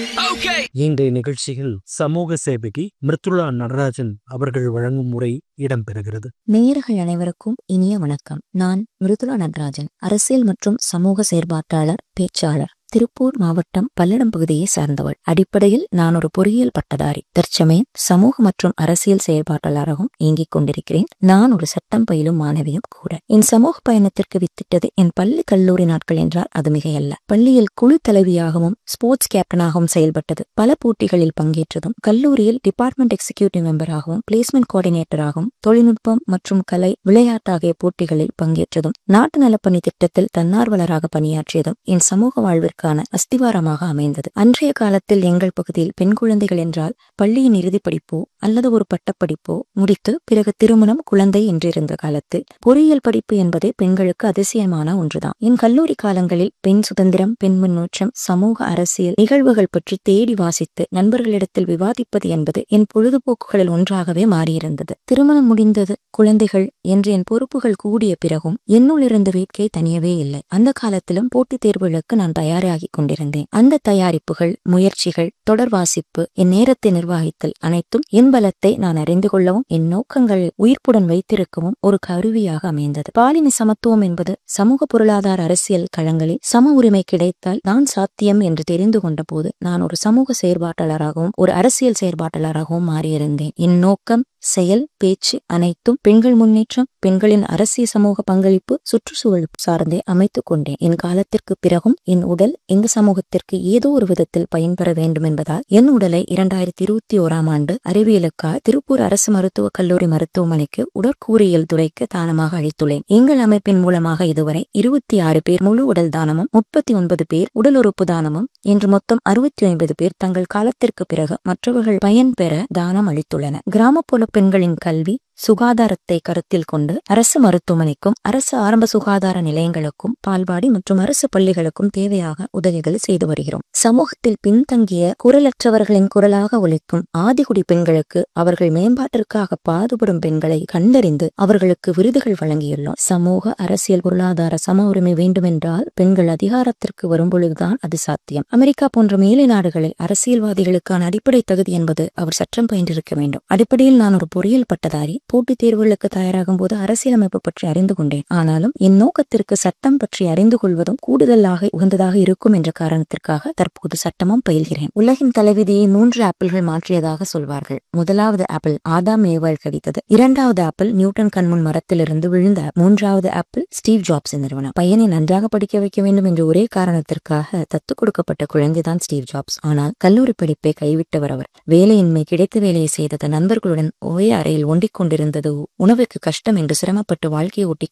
இன்றைய நிகழ்ச்சியில் சமூக சேவகி மிருத்துளா நடராஜன் அவர்கள் வழங்கும் முறை இடம்பெறுகிறது நேயர்கள் அனைவருக்கும் இனிய வணக்கம் நான் மிருதுளா நடராஜன் அரசியல் மற்றும் சமூக செயற்பாட்டாளர் பேச்சாளர் திருப்பூர் மாவட்டம் பல்லடம் பகுதியை சார்ந்தவள் அடிப்படையில் நான் ஒரு பொறியியல் பட்டதாரி தற்சமயம் சமூக மற்றும் அரசியல் செயற்பாட்டாளராகவும் இயங்கிக் கொண்டிருக்கிறேன் நான் ஒரு சட்டம் பயிலும் மாணவியும் கூட என் சமூக பயணத்திற்கு வித்திட்டது என் பள்ளி கல்லூரி நாட்கள் என்றால் அது மிகையல்ல பள்ளியில் குழு தலைவியாகவும் ஸ்போர்ட்ஸ் கேப்டனாகவும் செயல்பட்டது பல போட்டிகளில் பங்கேற்றதும் கல்லூரியில் டிபார்ட்மெண்ட் எக்ஸிகியூட்டிவ் மெம்பராகவும் பிளேஸ்மெண்ட் கோஆர்டினேட்டராகவும் தொழில்நுட்பம் மற்றும் கலை விளையாட்டு ஆகிய போட்டிகளில் பங்கேற்றதும் நாட்டு நலப்பணி திட்டத்தில் தன்னார்வலராக பணியாற்றியதும் என் சமூக வாழ்விற்கான அஸ்திவாரமாக அமைந்தது அன்றைய காலத்தில் எங்கள் பகுதியில் பெண் குழந்தைகள் என்றால் பள்ளியின் இறுதிப் படிப்போ அல்லது ஒரு பட்டப்படிப்போ முடித்து பிறகு திருமணம் குழந்தை என்றிருந்த காலத்தில் பொறியியல் படிப்பு என்பதே பெண்களுக்கு அதிசயமான ஒன்றுதான் என் கல்லூரி காலங்களில் பெண் சுதந்திரம் பெண் முன்னேற்றம் சமூக அரசியல் நிகழ்வுகள் பற்றி தேடி வாசித்து நண்பர்களிடத்தில் விவாதிப்பது என்பது என் பொழுதுபோக்குகளில் ஒன்றாகவே மாறியிருந்தது திருமணம் முடிந்தது குழந்தைகள் என்று என் பொறுப்புகள் கூடிய பிறகும் என்னுள் இருந்த வேட்கை தனியவே இல்லை அந்த காலத்திலும் போட்டித் தேர்வுகளுக்கு நான் தயாராகிக் கொண்டிருந்தேன் அந்த தயாரிப்புகள் முயற்சிகள் தொடர் வாசிப்பு என் நேரத்தை நிர்வகித்தல் அனைத்தும் என் பலத்தை நான் அறிந்து கொள்ளவும் என் நோக்கங்களை உயிர்ப்புடன் வைத்திருக்கவும் ஒரு கருவியாக அமைந்தது பாலின சமத்துவம் என்பது சமூக பொருளாதார அரசியல் களங்களில் சம உரிமை கிடைத்தால் நான் சாத்தியம் என்று தெரிந்து கொண்ட போது நான் ஒரு சமூக செயற்பாட்டாளராகவும் ஒரு அரசியல் செயற்பாட்டாளராகவும் மாறியிருந்தேன் என் நோக்கம் செயல் பேச்சு அனைத்தும் பெண்கள் முன்னேற்றம் பெண்களின் அரசியல் சமூக பங்களிப்பு சுற்றுச்சூழல் சார்ந்தே அமைத்துக் கொண்டேன் என் காலத்திற்கு பிறகும் என் உடல் இந்த சமூகத்திற்கு ஏதோ ஒரு விதத்தில் பயன்பெற வேண்டும் என்பதால் என் உடலை இரண்டாயிரத்தி இருபத்தி ஓராம் ஆண்டு அறிவியலுக்காக திருப்பூர் அரசு மருத்துவக் கல்லூரி மருத்துவமனைக்கு உடற்கூறியல் துறைக்கு தானமாக அளித்துள்ளேன் எங்கள் அமைப்பின் மூலமாக இதுவரை இருபத்தி ஆறு பேர் முழு உடல் தானமும் முப்பத்தி ஒன்பது பேர் உடல் உறுப்பு தானமும் என்று மொத்தம் அறுபத்தி ஒன்பது பேர் தங்கள் காலத்திற்கு பிறகு மற்றவர்கள் பயன்பெற தானம் அளித்துள்ளனர் கிராமப்புற பெண்களின் கல்வி சுகாதாரத்தை கருத்தில் கொண்டு அரசு மருத்துவமனைக்கும் அரசு ஆரம்ப சுகாதார நிலையங்களுக்கும் பால்வாடி மற்றும் அரசு பள்ளிகளுக்கும் தேவையாக உதவிகள் செய்து வருகிறோம் சமூகத்தில் பின்தங்கிய குரலற்றவர்களின் குரலாக ஒலிக்கும் ஆதிகுடி பெண்களுக்கு அவர்கள் மேம்பாட்டிற்காக பாடுபடும் பெண்களை கண்டறிந்து அவர்களுக்கு விருதுகள் வழங்கியுள்ளோம் சமூக அரசியல் பொருளாதார சம உரிமை வேண்டுமென்றால் பெண்கள் அதிகாரத்திற்கு வரும்பொழுதுதான் அது சாத்தியம் அமெரிக்கா போன்ற மேலை நாடுகளில் அரசியல்வாதிகளுக்கான அடிப்படை தகுதி என்பது அவர் சட்டம் பயின்றிருக்க வேண்டும் அடிப்படையில் நான் ஒரு பொறியியல் பட்டதாரி போட்டித் தேர்வுகளுக்கு தயாராகும் போது அரசியலமைப்பு பற்றி அறிந்து கொண்டேன் ஆனாலும் என் நோக்கத்திற்கு சட்டம் பற்றி அறிந்து கொள்வதும் கூடுதலாக உகந்ததாக இருக்கும் என்ற காரணத்திற்காக தற்போது சட்டமும் பயில்கிறேன் உலகின் தலைவிதியை மூன்று ஆப்பிள்கள் மாற்றியதாக சொல்வார்கள் முதலாவது ஆப்பிள் ஆதாம் ஏவாள் கிடைத்தது இரண்டாவது ஆப்பிள் நியூட்டன் கண்முன் மரத்திலிருந்து விழுந்த மூன்றாவது ஆப்பிள் ஸ்டீவ் ஜாப்ஸ் நிறுவனம் பையனை நன்றாக படிக்க வைக்க வேண்டும் என்ற ஒரே காரணத்திற்காக தத்து கொடுக்கப்பட்ட குழந்தைதான் ஸ்டீவ் ஜாப்ஸ் ஆனால் கல்லூரி படிப்பை கைவிட்டவர் அவர் வேலையின்மை கிடைத்த வேலையை செய்தது நண்பர்களுடன் ஒரே அறையில் ஒண்டிக் கொண்டிருந்தது உணவுக்கு கஷ்டம் என்று சிரமப்பட்டு வாழ்க்கையை ஓட்டிக்